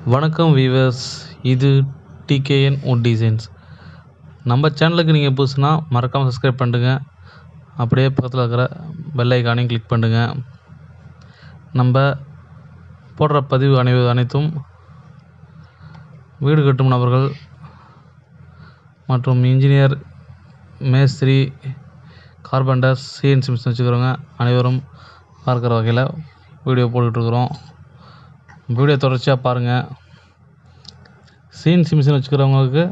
வணக்கம் வீவர்ஸ் இது டிகேஎன் உட் டிசைன்ஸ் நம்ம சேனலுக்கு நீங்கள் புதுசுனா மறக்காமல் சப்ஸ்கிரைப் பண்ணுங்க அப்படியே பக்கத்தில் இருக்கிற பெல் ஐக்கானையும் கிளிக் பண்ணுங்க நம்ம போடுற பதிவு அனைவு அனைத்தும் வீடு கட்டும் நபர்கள் மற்றும் இன்ஜினியர் மேஸ்திரி கார்பெண்டர்ஸ் சிஎன்சி மிஷின் வச்சுக்கிறவங்க அனைவரும் பார்க்குற வகையில் வீடியோ போட்டுட்ருக்குறோம் வீடியோ தொடர்ச்சியாக பாருங்கள் சிஎன்சி மிஷின் வச்சுக்கிறவங்களுக்கு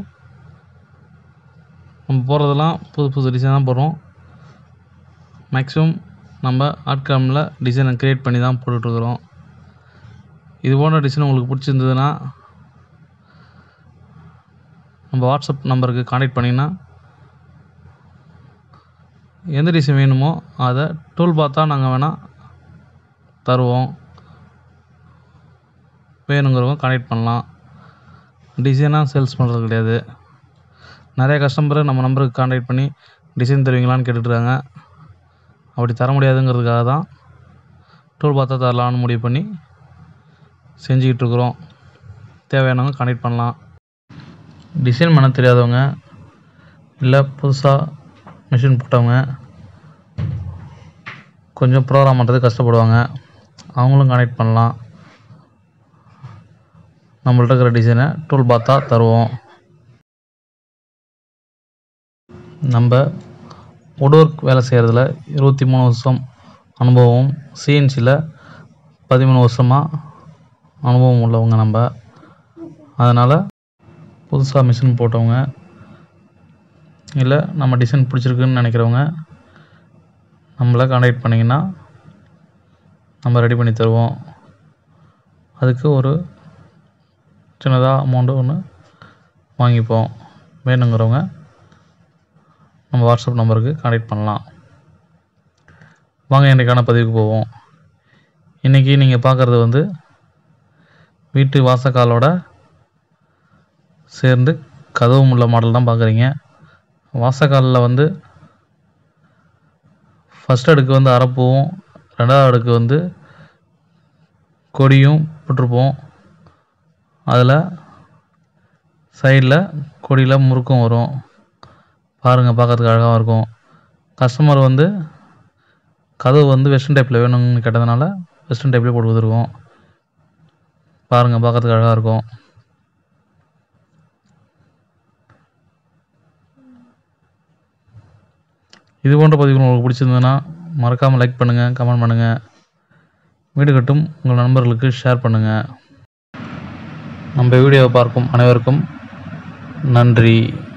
நம்ம போடுறதெல்லாம் புது புது டிசைன் தான் போடுறோம் மேக்ஸிமம் நம்ம ஆட்காமில் டிசைனை க்ரியேட் பண்ணி தான் போட்டுட்ருக்குறோம் இது போன்ற டிசைன் உங்களுக்கு பிடிச்சிருந்ததுன்னா நம்ம வாட்ஸ்அப் நம்பருக்கு காண்டாக்ட் பண்ணிங்கன்னா எந்த டிசைன் வேணுமோ அதை டூல் பார்த்தா நாங்கள் வேணால் தருவோம் வேணுங்கிறவங்க காண்டாக்ட் பண்ணலாம் டிசைனாக சேல்ஸ் பண்ணுறது கிடையாது நிறைய கஸ்டமர் நம்ம நம்பருக்கு காண்டாக்ட் பண்ணி டிசைன் தருவீங்களான்னு கேட்டுட்ருக்காங்க அப்படி தர முடியாதுங்கிறதுக்காக தான் டூல் பார்த்தா தரலான்னு முடிவு பண்ணி செஞ்சுக்கிட்டு இருக்கிறோம் தேவையானவங்க காண்டாக்ட் பண்ணலாம் டிசைன் பண்ண தெரியாதவங்க இல்லை புதுசாக மிஷின் போட்டவங்க கொஞ்சம் ப்ரோக்ராம் பண்ணுறது கஷ்டப்படுவாங்க அவங்களும் காண்டாக்ட் பண்ணலாம் நம்மள்ட்ட இருக்கிற டிசைனை டூல் பார்த்தா தருவோம் நம்ம வுட் ஒர்க் வேலை செய்கிறதுல இருபத்தி மூணு வருஷம் அனுபவம் சிஎன்சியில் பதிமூணு வருஷமாக அனுபவம் உள்ளவங்க நம்ம அதனால் புதுசாக மிஷின் போட்டவங்க இல்லை நம்ம டிசைன் பிடிச்சிருக்குன்னு நினைக்கிறவங்க நம்மளை காண்டாக்ட் பண்ணிங்கன்னா நம்ம ரெடி பண்ணி தருவோம் அதுக்கு ஒரு சின்னதாக அமௌண்ட்டு ஒன்று வாங்கிப்போம் வேணுங்கிறவங்க நம்ம வாட்ஸ்அப் நம்பருக்கு காண்டாக்ட் பண்ணலாம் வாங்க இன்றைக்கான பதிவுக்கு போவோம் இன்றைக்கி நீங்கள் பார்க்குறது வந்து வீட்டு வாசக்காலோட சேர்ந்து கதவும் உள்ள மாடல் தான் பார்க்குறீங்க வாசக்காலில் வந்து ஃபஸ்ட் அடுக்கு வந்து அரைப்பூவும் ரெண்டாவது அடுக்கு வந்து கொடியும் போட்டிருப்போம் அதில் சைடில் கொடியில் முறுக்கும் வரும் பாருங்கள் பார்க்கறதுக்கு அழகாக இருக்கும் கஸ்டமர் வந்து கதவு வந்து வெஸ்டர்ன் டைப்பில் வேணும்னு கேட்டதுனால வெஸ்டர்ன் டைப்லேயே போட்டு கொடுத்துருக்கோம் பாருங்கள் பார்க்கறதுக்கு அழகாக இருக்கும் இது போன்ற பதிவுகள் உங்களுக்கு பிடிச்சிருந்ததுன்னா மறக்காமல் லைக் பண்ணுங்கள் கமெண்ட் பண்ணுங்கள் வீடு கட்டும் உங்கள் நண்பர்களுக்கு ஷேர் பண்ணுங்கள் நம்ம வீடியோவை பார்க்கும் அனைவருக்கும் நன்றி